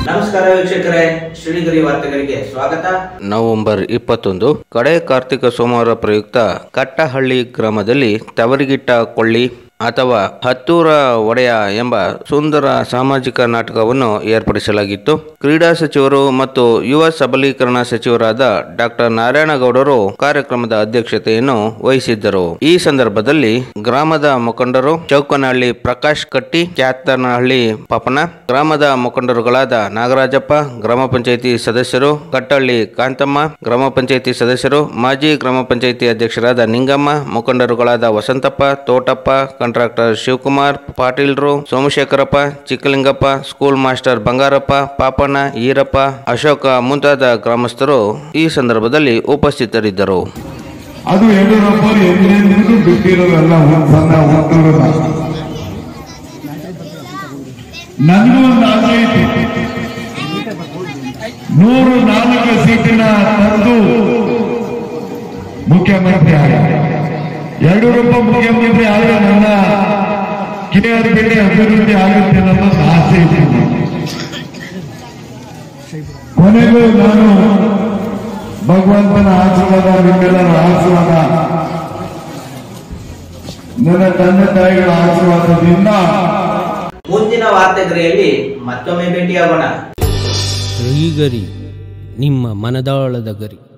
ನಮಸ್ಕಾರ ವೀಕ್ಷಕರೇ ಶ್ರೀಗರಿ ವಾರ್ತೆಗಳಿಗೆ ಸ್ವಾಗತ ನವೆಂಬರ್ ಇಪ್ಪತ್ತೊಂದು ಕಡೆ ಕಾರ್ತಿಕ ಸೋಮವಾರ ಪ್ರಯುಕ್ತ ಕಟ್ಟಹಳ್ಳಿ ಗ್ರಾಮದಲ್ಲಿ ತವರಿಗಿಟ್ಟ ಕೊಳ್ಳಿ ಅಥವಾ ಹತ್ತೂರ ಒಡೆಯ ಎಂಬ ಸುಂದರ ಸಾಮಾಜಿಕ ನಾಟಕವನ್ನು ಏರ್ಪಡಿಸಲಾಗಿತ್ತು ಕ್ರೀಡಾ ಸಚಿವರು ಮತ್ತು ಯುವ ಸಬಲೀಕರಣ ಸಚಿವರಾದ ಡಾಕ್ಟರ್ ನಾರಾಯಣಗೌಡರು ಕಾರ್ಯಕ್ರಮದ ಅಧ್ಯಕ್ಷತೆಯನ್ನು ವಹಿಸಿದ್ದರು ಈ ಸಂದರ್ಭದಲ್ಲಿ ಗ್ರಾಮದ ಮುಖಂಡರು ಚೌಕನಹಳ್ಳಿ ಪ್ರಕಾಶ್ ಕಟ್ಟಿ ಕ್ಯಾತನಹಳ್ಳಿ ಪಾಪನ ಗ್ರಾಮದ ಮುಖಂಡರುಗಳಾದ ನಾಗರಾಜಪ್ಪ ಗ್ರಾಮ ಪಂಚಾಯಿತಿ ಸದಸ್ಯರು ಕಟ್ಟಳ್ಳಿ ಕಾಂತಮ್ಮ ಗ್ರಾಮ ಪಂಚಾಯಿತಿ ಸದಸ್ಯರು ಮಾಜಿ ಗ್ರಾಮ ಪಂಚಾಯಿತಿ ಅಧ್ಯಕ್ಷರಾದ ನಿಂಗಮ್ಮ ಮುಖಂಡರುಗಳಾದ ವಸಂತಪ್ಪ ತೋಟಪ್ಪ ಕಾಂಟ್ರಾಕ್ಟರ್ ಶಿವಕುಮಾರ್ ಪಾಟೀಲ್ರು ಸೋಮಶೇಖರಪ್ಪ ಚಿಕ್ಕಲಿಂಗಪ್ಪ ಸ್ಕೂಲ್ ಮಾಸ್ಟರ್ ಬಂಗಾರಪ್ಪ ಪಾಪಣ್ಣ ಈರಪ್ಪ ಅಶೋಕ ಮುಂತಾದ ಗ್ರಾಮಸ್ಥರು ಈ ಸಂದರ್ಭದಲ್ಲಿ ಉಪಸ್ಥಿತರಿದ್ದರು ಅದು ಯಡಿಯೂರಪ್ಪರು ಎಂದೆಂದಿಗೂ ಬಿಟ್ಟಿರೋದಲ್ಲ ಸಣ್ಣ ಹುಟ್ಟೂರನ್ನ ನನಗೂ ಒಂದು ಆಸೆ ಇತ್ತು ನೂರು ನಾಲ್ಕು ಸೀಟಿನ ತಂದು ಮುಖ್ಯಮಂತ್ರಿ ಆಗ ಯಡಿಯೂರಪ್ಪ ಮುಖ್ಯಮಂತ್ರಿ ಆದರೆ ನನ್ನ ಕೆ ಆರ್ ಪೇಟೆ ಅಭಿವೃದ್ಧಿ ಆಗುತ್ತೆ ಅನ್ನೋ ಆಸೆ ಇತ್ತು ಕೊನೆಗೂ ನಾನು ಭಗವಂತನ ಆಶೀರ್ವಾದ ನಿಮ್ಮೆಲ್ಲರ ಆಶೀರ್ವಾದ ನನ್ನ ತಂದೆ ತಾಯಿಗಳ ಆಶೀರ್ವಾದದಿಂದ ಮುಂದಿನ ವಾರ್ತೆಗರಿಯಲ್ಲಿ ಮತ್ತೊಮ್ಮೆ ಭೇಟಿಯಾಗೋಣ ಶ್ರೀಗರಿ ನಿಮ್ಮ ಮನದಾಳದ ಗರಿ